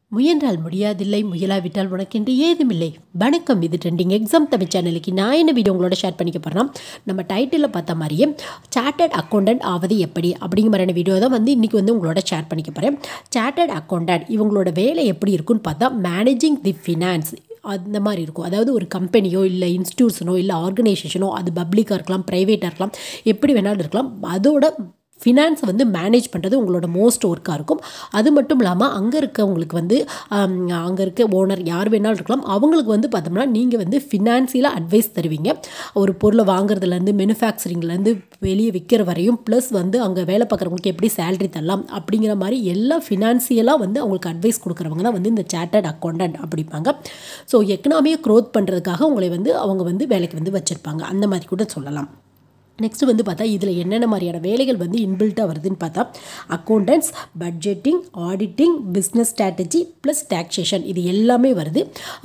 முயன்றால் முடியாதில்லை முயலாவிட்டால் உனக்கென்று ஏதுமில்லை வணக்கம் இது ட்ரெண்டிங் எக்ஸாம் தமிழ் சேனலுக்கு நான் என்ன வீடியோ உங்களோட ஷேர் பண்ணிக்க போகிறேன் நம்ம டைட்டிலில் பார்த்த மாதிரியே சார்ட்டர்ட் அக்கௌண்டன்ட் ஆவது எப்படி அப்படிங்கிற மாதிரியான வீடியோ தான் வந்து இன்றைக்கி வந்து உங்களோட ஷேர் பண்ணிக்க போகிறேன் சார்ட்டர்ட் அக்கௌண்டன்ட் இவங்களோட வேலை எப்படி இருக்குன்னு பார்த்தா மேனேஜிங் தி ஃபினான்ஸ் அந்த மாதிரி இருக்கும் அதாவது ஒரு கம்பெனியோ இல்லை இன்ஸ்டியூஷனோ இல்லை ஆர்கனைசேஷனோ அது பப்ளிக்காக இருக்கலாம் ப்ரைவேட்டாக இருக்கலாம் எப்படி வேணாலும் இருக்கலாம் அதோட ஃபினான்ஸை வந்து மேனேஜ் பண்ணுறது உங்களோட மோஸ்ட் ஒர்க்காக இருக்கும் அது மட்டும் இல்லாமல் அங்கே இருக்கவங்களுக்கு வந்து அங்கே இருக்க ஓனர் யார் வேணாலும் இருக்கலாம் அவங்களுக்கு வந்து பார்த்தோம்னா நீங்கள் வந்து ஃபினான்சியலாக அட்வைஸ் தருவீங்க ஒரு பொருளை வாங்குறதுலேருந்து மேனுஃபேக்சரிங்லேருந்து வெளியே விற்கிற வரையும் ப்ளஸ் வந்து அங்கே வேலை பார்க்குறவங்களுக்கு எப்படி சேலரி தரலாம் அப்படிங்கிற மாதிரி எல்லா ஃபினான்சியலாக வந்து அவங்களுக்கு அட்வைஸ் கொடுக்குறவங்க தான் வந்து இந்த சார்ட்டர்ட் அக்கௌண்டன்ட் அப்படிப்பாங்க ஸோ எக்கனாமியை க்ரோத் பண்ணுறதுக்காக உங்களை வந்து அவங்க வந்து வேலைக்கு வந்து வச்சுருப்பாங்க அந்த மாதிரி கூட சொல்லலாம் நெக்ஸ்ட் வந்து பார்த்தா இதில் என்னென்ன மாதிரியான வேலைகள் வந்து இன்பில்ட்டாக வருதுன்னு பார்த்தா accountancy budgeting auditing business strategy plus taxation இது எல்லாமே வருது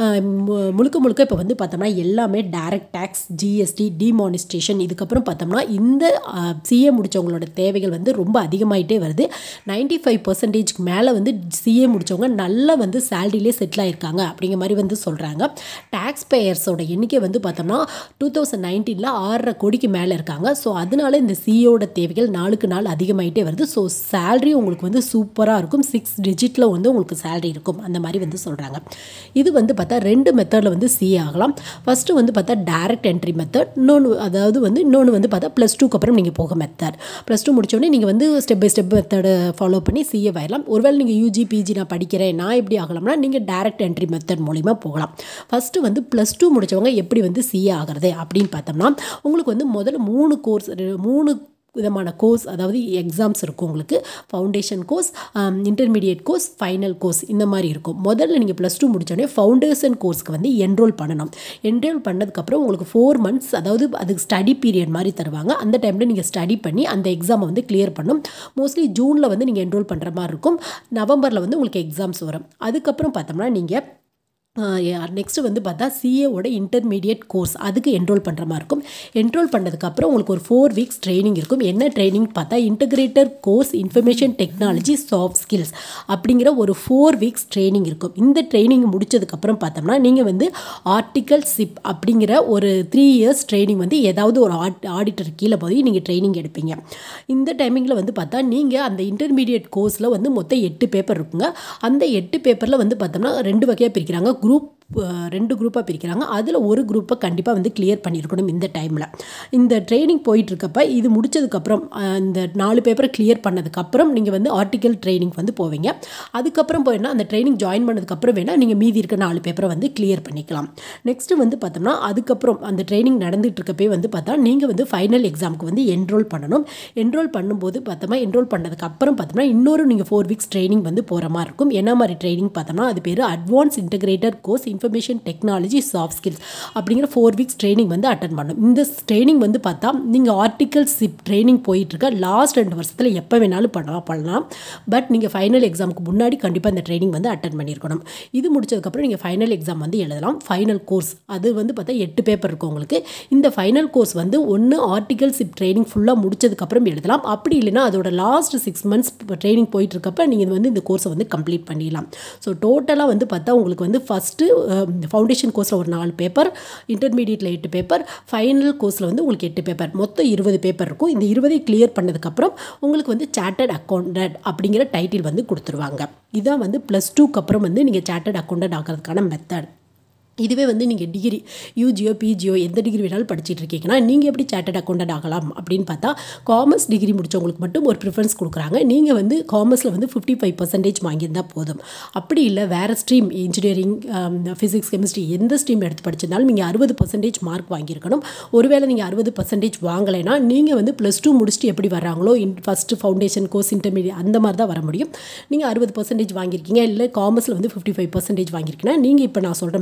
முழுக்க முழுக்க இப்போ வந்து பார்த்தோம்னா எல்லாமே டைரக்ட் டேக்ஸ் ஜிஎஸ்டி டிமானிஸ்ட்ரேஷன் இதுக்கப்புறம் பார்த்தோம்னா இந்த சிஏ முடித்தவங்களோட தேவைகள் வந்து ரொம்ப அதிகமாகிட்டே வருது நைன்டி ஃபைவ் பர்சன்டேஜ்க்கு மேலே வந்து சிஏ முடித்தவங்க நல்லா வந்து சேலரியிலே செட்டில் ஆயிருக்காங்க அப்படிங்கிற மாதிரி வந்து சொல்கிறாங்க டேக்ஸ் பேயர்ஸோட எண்ணிக்கை வந்து பார்த்தோம்னா டூ தௌசண்ட் நைன்டீனில் ஆறரை கோடிக்கு மேலே இருக்காங்க ஸோ அதனால இந்த சிஏவோட தேவைகள் நாளுக்கு நாள் அதிகமாகிட்டே வருது ஸோ சேல்ரி உங்களுக்கு வந்து சூப்பராக இருக்கும் சிக்ஸ் டிஜிட்டில் வந்து உங்களுக்கு சேலரி இருக்கும் அந்த மாதிரி வந்து சொல்கிறாங்க இது வந்து பார்த்தா ரெண்டு மெத்தடில் வந்து சிஏ ஆகலாம் ஃபஸ்ட்டு வந்து பார்த்தா டேரக்ட் என்ட்ரி மெத்தட் இன்னொன்று அதாவது வந்து இன்னொன்று வந்து பார்த்தா ப்ளஸ் டூக்கு அப்புறம் நீங்கள் போக மெத்தட் ப்ளஸ் டூ முடிச்சோடனே நீங்கள் வந்து ஸ்டெப் பை ஸ்டெப் மெத்தடை ஃபாலோ பண்ணி சிஏ ஆயிடலாம் ஒருவேளை நீங்கள் யூஜி பிஜி நான் படிக்கிறேன் நான் எப்படி ஆகலாம்னா நீங்கள் டேரக்ட் என்ட்ரி மெத்தட் மூலிமா போகலாம் ஃபஸ்ட்டு வந்து ப்ளஸ் டூ முடித்தவங்க எப்படி வந்து சிஏ ஆகிறது அப்படின்னு பார்த்தோம்னா உங்களுக்கு வந்து முதல்ல மூணு கோர்ஸ் மூணு விதமான கோர்ஸ் அதாவது எக்ஸாம்ஸ் இருக்கும் உங்களுக்கு foundation course intermediate course final course இந்த மாதிரி இருக்கும் முதல்ல நீங்கள் ப்ளஸ் டூ முடித்தோடனே ஃபவுண்டேஷன் கோர்ஸ்க்கு வந்து என்ரோல் பண்ணணும் என்ரோல் பண்ணதுக்கப்புறம் உங்களுக்கு ஃபோர் மந்த்ஸ் அதாவது அதுக்கு ஸ்டடி பீரியட் மாதிரி தருவாங்க அந்த டைமில் நீங்கள் ஸ்டடி பண்ணி அந்த எக்ஸாமை வந்து கிளியர் பண்ணும் மோஸ்ட்லி ஜூனில் வந்து நீங்கள் என்ரோல் பண்ணுற மாதிரி இருக்கும் நவம்பரில் வந்து உங்களுக்கு எக்ஸாம்ஸ் வரும் அதுக்கப்புறம் பார்த்தோம்னா நீங்கள் நெக்ஸ்ட்டு வந்து பார்த்தா சிஏவோட இன்டர்மீடியட் கோர்ஸ் அதுக்கு என்ரோல் பண்ணுற மாதிரி இருக்கும் என்ரோல் பண்ணதுக்கப்புறம் உங்களுக்கு ஒரு ஃபோர் வீக்ஸ் ட்ரைனிங் இருக்கும் என்ன ட்ரைனிங் பார்த்தா integrated course information technology soft skills அப்படிங்கிற ஒரு ஃபோர் வீக்ஸ் ட்ரைனிங் இருக்கும் இந்த ட்ரைனிங் முடிச்சதுக்கப்புறம் பார்த்தோம்னா நீங்கள் வந்து ஆர்டிக்கல் சிப் அப்படிங்கிற ஒரு த்ரீ இயர்ஸ் ட்ரைனிங் வந்து ஏதாவது ஒரு ஆட் ஆடிட்டர் கீழே போய் நீங்கள் ட்ரைனிங் எடுப்பீங்க இந்த டைமிங்கில் வந்து பார்த்தா நீங்கள் அந்த இன்டர்மீடியட் கோர்ஸில் வந்து மொத்தம் எட்டு பேப்பர் இருக்குங்க அந்த எட்டு பேப்பரில் வந்து பார்த்தோம்னா ரெண்டு வகையாக பிரிக்கிறாங்க குரூப் ரெண்டு குரூப்பாக பிரிக்கிறாங்க அதில் ஒரு குரூப்பை கண்டிப்பாக வந்து கிளியர் பண்ணியிருக்கணும் இந்த டைமில் இந்த ட்ரைனிங் போயிட்டுருக்கப்ப இது முடிச்சதுக்கப்புறம் இந்த நாலு பேப்பரை கிளியர் பண்ணதுக்கப்புறம் நீங்கள் வந்து ஆர்டிக்கல் ட்ரைனிங் வந்து போவீங்க அதுக்கப்புறம் போயினா அந்த ட்ரைனிங் ஜாயின் பண்ணதுக்கப்புறம் வேணால் நீங்கள் மீதி இருக்க நாலு பேப்பரை வந்து கிளியர் பண்ணிக்கலாம் நெக்ஸ்ட்டு வந்து பார்த்தோம்னா அதுக்கப்புறம் அந்த ட்ரைனிங் நடந்துகிட்டு இருக்கப்பே வந்து பார்த்தா நீங்கள் வந்து ஃபைனல் எக்ஸாமுக்கு வந்து என்ரோல் பண்ணணும் என்ரோல் பண்ணும்போது பார்த்தோம்னா என்ரோல் பண்ணதுக்கப்புறம் பார்த்தோம்னா இன்னொரு நீங்கள் ஃபோர் வீக்ஸ் ட்ரைனிங் வந்து போகிற மாதிரி இருக்கும் என்ன மாதிரி ட்ரைனிங் பார்த்தோம்னா அது பேர் advanced integrated course information technology soft skills அப்படிங்கிற ஃபோர் வீக்ஸ் ட்ரைனிங் வந்து அட்டன் பண்ணணும் இந்த ட்ரைனிங் வந்து பார்த்தா நீங்கள் ஆர்டிக்கல் சிப் ட்ரைனிங் போயிட்டுருக்க லாஸ்ட் ரெண்டு வருஷத்தில் எப்போ வேணாலும் பண்ணலாம் பண்ணலாம் பட் நீங்கள் ஃபைனல் எக்ஸாமுக்கு முன்னாடி கண்டிப்பாக இந்த ட்ரைனிங் வந்து அட்டன் பண்ணியிருக்கணும் இது முடிச்சதுக்கப்புறம் நீங்கள் ஃபைனல் எக்ஸாம் வந்து எழுதலாம் ஃபைனல் கோர்ஸ் அது வந்து பார்த்தா எட்டு பேப்பர் இருக்கும் உங்களுக்கு இந்த ஃபைனல் கோர்ஸ் வந்து ஒன்று ஆர்டிக்கல் சிப் ட்ரைனிங் ஃபுல்லாக முடிச்சதுக்கப்புறம் எழுதலாம் அப்படி இல்லைனா அதோட லாஸ்ட் சிக்ஸ் மந்த்ஸ் ட்ரைனிங் போயிட்டுருக்கப்ப நீங்கள் வந்து இந்த கோர்ஸை வந்து கம்ப்ளீட் பண்ணிடலாம் ஸோ டோட்டலாக வந்து பார்த்தா உங்களுக்கு வந்து ஃபஸ்ட்டு ஃபவுண்டேஷன் கோர்ஸில் ஒரு நாலு பேப்பர் இன்டர்மீடியட்டில் எட்டு பேப்பர் ஃபைனல் கோர்ஸில் வந்து உங்களுக்கு எட்டு பேப்பர் மொத்தம் இருபது பேப்பர் இருக்கும் இந்த இருபதை கிளியர் பண்ணதுக்கப்புறம் உங்களுக்கு வந்து சார்ட்டர்ட் அக்கௌண்டன்ட் அப்படிங்கிற டைட்டில் வந்து கொடுத்துருவாங்க இதான் வந்து ப்ளஸ் டூக்கு அப்புறம் வந்து நீங்கள் சார்ட்டர்ட் அக்கௌண்டன்ட் ஆகிறதுக்கான மெத்தட் இதுவே வந்து நீங்கள் டிகிரி யூஜியோ பிஜியோ எந்த டிகிரி வேணாலும் படிச்சுட்டு இருக்கீங்கன்னா நீங்கள் எப்படி சார்ட்டர்ட் அக்கௌண்டன்ட் ஆகலாம் அப்படின்னு பார்த்தா காமர்ஸ் டிகிரி முடித்தவங்களுக்கு மட்டும் ஒரு ப்ரிஃபரன்ஸ் கொடுக்குறாங்க நீங்கள் வந்து காமர்ஸில் வந்து ஃபிஃப்டி ஃபைவ் பர்சன்டேஜ் வாங்கியிருந்தால் போதும் அப்படி இல்லை வேறு ஸ்ட்ரீம் இன்ஜினியரிங் ஃபிசிக்ஸ் கெமிஸ்ட்ரி எந்த ஸ்ட்ரீம் எடுத்து படிச்சிருந்தாலும் நீங்கள் அறுபது பர்சன்டேஜ் மார்க் வாங்கியிருக்கணும் ஒருவேளை நீங்கள் அறுபது பர்சன்டேஜ் வாங்கலைன்னா நீங்கள் வந்து ப்ளஸ் டூ முடிச்சுட்டு எப்படி வராங்களோ in first foundation course intermediate அந்த மாதிரி தான் வர முடியும் நீங்கள் அறுபது பர்சன்டேஜ் வாங்கியிருக்கீங்க இல்லை காமர்ஸில் வந்து ஃபிஃப்டி ஃபைவ் பர்சன்டேஜ் வாங்கியிருக்கீங்கன்னா நீங்கள் இப்போ நான் சொல்கிற மெத்தட் வந்து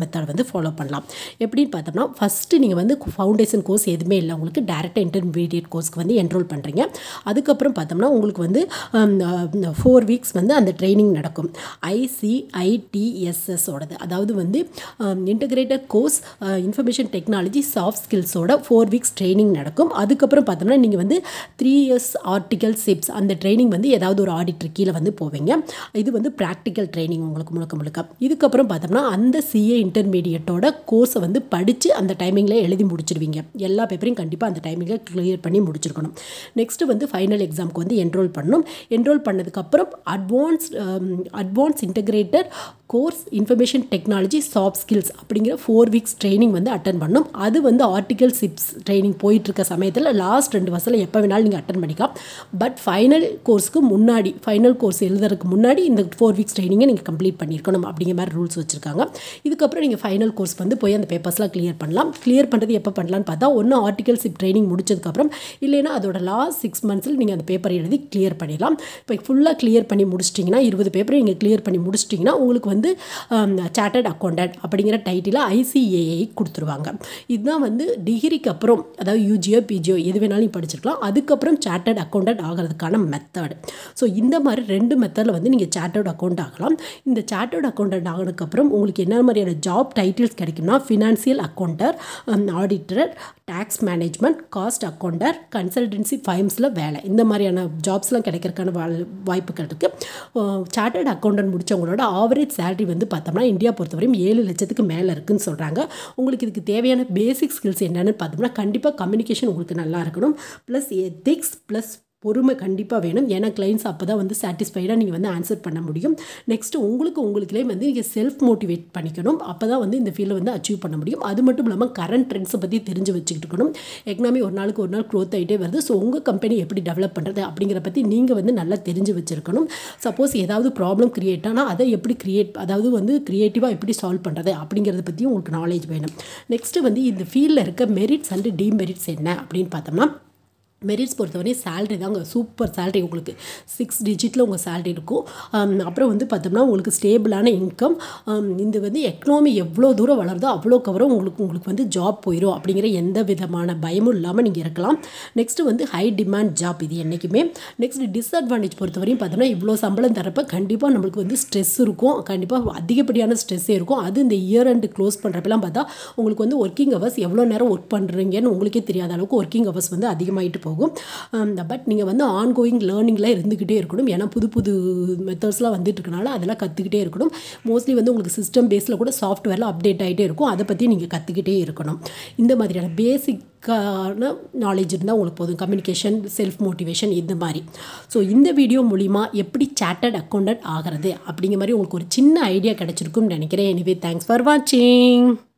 வந்து ஃபாலோ பண்ணலாம் எப்படின்னு பார்த்தோம்னா ஃபஸ்ட்டு நீங்கள் வந்து ஃபவுண்டேஷன் கோர்ஸ் எதுவுமே இல்லை உங்களுக்கு டேரெக்டாக இன்டர்மீடியட் கோர்ஸ்க்கு வந்து என்ரோல் பண்ணுறீங்க அதுக்கப்புறம் பார்த்தோம்னா உங்களுக்கு வந்து ஃபோர் வீக்ஸ் வந்து அந்த ட்ரைனிங் நடக்கும் ஐசிஐடிஎஸ்எஸோடது அதாவது வந்து இன்டகிரேட்டட் கோர்ஸ் இன்ஃபர்மேஷன் டெக்னாலஜி சாஃப்ட் ஸ்கில்ஸோட ஃபோர் வீக்ஸ் ட்ரைனிங் நடக்கும் அதுக்கப்புறம் பார்த்தோம்னா நீங்கள் வந்து த்ரீ இயர்ஸ் ஆர்டிக்கல் சிப்ஸ் அந்த ட்ரைனிங் வந்து ஏதாவது ஒரு ஆடிட்டர் கீழே வந்து போவீங்க இது வந்து ப்ராக்டிக்கல் ட்ரைனிங் உங்களுக்கு முழுக்க முழுக்க இதுக்கப்புறம் பார்த்தோம்னா அந்த சிஏ இன்டர்மீடியட்டோட கோர்ஸை வந்து படித்து அந்த டைமிங்கில் எழுதி முடிச்சிருவீங்க எல்லா பேப்பரையும் கண்டிப்பாக அந்த டைமிங்கில் கிளியர் பண்ணி முடிச்சிருக்கணும் நெக்ஸ்ட்டு வந்து ஃபைனல் எக்ஸாமுக்கு வந்து என்ரோல் பண்ணணும் என்ரோல் பண்ணதுக்கப்புறம் advance advance integrated course information technology soft skills அப்படிங்கிற ஃபோர் வீக்ஸ் ட்ரைனிங் வந்து அட்டன் பண்ணணும் அது வந்து ஆர்டிகல் சிப்ஸ் ட்ரைனிங் போயிட்டுருக்க சமயத்தில் லாஸ்ட் ரெண்டு வருஷத்தில் எப்போ வேணாலும் நீங்கள் அட்டன் பண்ணிக்கலாம் பட் ஃபைனல் கோர்ஸ்க்கு முன்னாடி ஃபைனல் கோர்ஸ் எழுதுறதுக்கு முன்னாடி இந்த ஃபோர் வீக்ஸ் ட்ரைனிங்கை நீங்கள் கம்ப்ளீட் பண்ணியிருக்கணும் அப்படிங்கிற மாதிரி ரூல்ஸ் வச்சுருக்காங்க இதுக்கப்புறம் நீங்கள் ஃபைனல் கோர்ஸ் வந்து போய் அந்த பேப்பர்ஸ்லாம் கிளியர் பண்ணலாம் கிளியர் பண்ணுறது எப்போ பண்ணலான்னு பார்த்தா ஒன்று ஆர்டிகல் சிப் ட்ரைனிங் முடிச்சதுக்கப்புறம் இல்லைன்னா அதோட லாஸ்ட் சிக்ஸ் மந்த்ஸில் நீங்கள் அந்த பேப்பர் எழுதி கிளியர் பண்ணிடலாம் இப்போ ஃபுல்லாக கிளியர் பண்ணி முடிச்சிட்டிங்கன்னா இருபது பேப்பரை நீங்கள் கிளியர் பண்ணி முடிச்சிட்டிங்கன்னா உங்களுக்கு வந்து சார்ட்டர்ட் அக்கௌண்டன்ட் அப்படிங்கிற டைட்டில் ஐசிஏஐ கொடுத்துருவாங்க இதுதான் வந்து டிகிரிக்கு அப்புறம் அதாவது யூஜியோ பிஜியோ எது வேணாலும் நீ படிச்சிருக்கலாம் அதுக்கப்புறம் சார்ட்டர்ட் அக்கௌண்டன்ட் ஆகிறதுக்கான மெத்தட் ஸோ இந்த மாதிரி ரெண்டு மெத்தடில் வந்து நீங்கள் சார்ட்டர்ட் அக்கௌண்ட் ஆகலாம் இந்த சார்ட்டர்ட் அக்கௌண்டன்ட் ஆனதுக்கப்புறம் உங்களுக்கு என்ன மாதிரியான ஜாப் டைட்டில்ஸ் கிடைக்கும்னா financial accountant auditor tax management cost accountant consultancy ஃபைம்ஸில் வேலை இந்த மாதிரியான ஜாப்ஸ்லாம் கிடைக்கிறதுக்கான வாய்ப்புகள் இருக்குது சார்ட்டர்ட் அக்கௌண்டன்ட் முடித்தவங்களோட ஆவரேஜ் சேலரி வந்து பார்த்தோம்னா இந்தியா பொறுத்தவரையும் ஏழு லட்சத்துக்கு மேலே இருக்குன்னு சொல்கிறாங்க உங்களுக்கு இதுக்கு தேவையான பேசிக் ஸ்கில்ஸ் என்னென்னு பார்த்தோம்னா கண்டிப்பாக கம்யூனிகேஷன் உங்களுக்கு நல்லா இருக்கணும் ப்ளஸ் எத்திக்ஸ் ப்ளஸ் பொறுமை கண்டிப்பாக வேணும் ஏன்னா கிளைண்ட்ஸ் அப்போ தான் வந்து சாட்டிஸ்ஃபைடாக நீங்கள் வந்து ஆன்சர் பண்ண முடியும் நெக்ஸ்ட்டு உங்களுக்கு உங்களுக்குலேயே வந்து நீங்கள் செல்ஃப் மோட்டிவேட் பண்ணிக்கணும் அப்போ தான் வந்து இந்த ஃபீல்டை வந்து அச்சீவ் பண்ண முடியும் அது மட்டும் இல்லாமல் கரண்ட் ட்ரெண்ட்ஸை பற்றி தெரிஞ்சு வச்சுக்கிட்டு இருக்கணும் எக்கனாமி ஒரு நாளுக்கு ஒரு நாள் க்ரோத் ஆகிட்டே வருது ஸோ உங்கள் கம்பெனி எப்படி டெவலப் பண்ணுறது அப்படிங்கிற பற்றி நீங்கள் வந்து நல்லா தெரிஞ்சு வச்சுருக்கணும் சப்போஸ் ஏதாவது ப்ராப்ளம் க்ரியேட் ஆனால் அதை எப்படி க்ரியேட் அதாவது வந்து க்ரியேட்டிவாக எப்படி சால்வ் பண்ணுறது அப்படிங்கிறத பற்றியும் உங்களுக்கு நாலேஜ் வேணும் நெக்ஸ்ட்டு வந்து இந்த ஃபீல்டில் இருக்க மெரிட்ஸ் அண்டு டிமெரிட்ஸ் என்ன அப்படின்னு பார்த்தோம்னா மெரிட்ஸ் பொறுத்தவரை சேல்ரி தாங்க சூப்பர் சேல்ரி உங்களுக்கு சிக்ஸ் டிஜிட்டில் உங்கள் சேல்ரி இருக்கும் அப்புறம் வந்து பார்த்தோம்னா உங்களுக்கு ஸ்டேபிளான இன்கம் இந்த வந்து எக்கனாமி எவ்வளோ தூரம் வளருதோ அவ்வளோக்கு அவ்வளோ உங்களுக்கு உங்களுக்கு வந்து ஜாப் போயிடும் அப்படிங்கிற எந்த விதமான பயமும் இல்லாமல் நீங்கள் இருக்கலாம் நெக்ஸ்ட்டு வந்து ஹை டிமாண்ட் ஜாப் இது என்றைக்குமே நெக்ஸ்ட் டிஸ்அட்வான்டேஜ் பொறுத்தவரையும் பார்த்தோம்னா இவ்வளோ சம்பளம் தரப்ப கண்டிப்பாக நம்மளுக்கு வந்து ஸ்ட்ரெஸ் இருக்கும் கண்டிப்பாக அதிகப்படியான ஸ்ட்ரெஸ்ஸே இருக்கும் அது இந்த இயர் அண்டு க்ளோஸ் பண்ணுறப்பெல்லாம் பார்த்தா உங்களுக்கு வந்து ஒர்க்கிங் ஹவர்ஸ் எவ்வளோ நேரம் ஒர்க் பண்ணுறீங்கன்னு உங்களுக்கே தெரியாத அளவுக்கு ஒர்க்கிங் ஹவர்ஸ் வந்து அதிகமாகிட்டு போகும் போகும் பட் நீங்கள் வந்து ஆன்கோயிங் லேர்னிங்கில் இருந்துக்கிட்டே இருக்கணும் ஏன்னா புது புது மெத்தட்ஸ்லாம் வந்துட்டு இருக்கனால அதெல்லாம் கற்றுக்கிட்டே இருக்கணும் மோஸ்ட்லி வந்து உங்களுக்கு சிஸ்டம் பேஸில் கூட சாஃப்ட்வேரில் அப்டேட் ஆகிட்டே இருக்கும் அதை பற்றி நீங்கள் கற்றுக்கிட்டே இருக்கணும் இந்த மாதிரியான பேசிக்கான நாலேஜ் இருந்தால் உங்களுக்கு போதும் கம்யூனிகேஷன் செல்ஃப் மோட்டிவேஷன் இந்த மாதிரி ஸோ இந்த வீடியோ மூலிமா எப்படி சார்ட்டர்ட் அக்கௌண்டன்ட் ஆகிறது அப்படிங்கிற மாதிரி உங்களுக்கு ஒரு சின்ன ஐடியா கிடச்சிருக்கும்னு நினைக்கிறேன் எனிவே தேங்க்ஸ் ஃபார் வாட்சிங்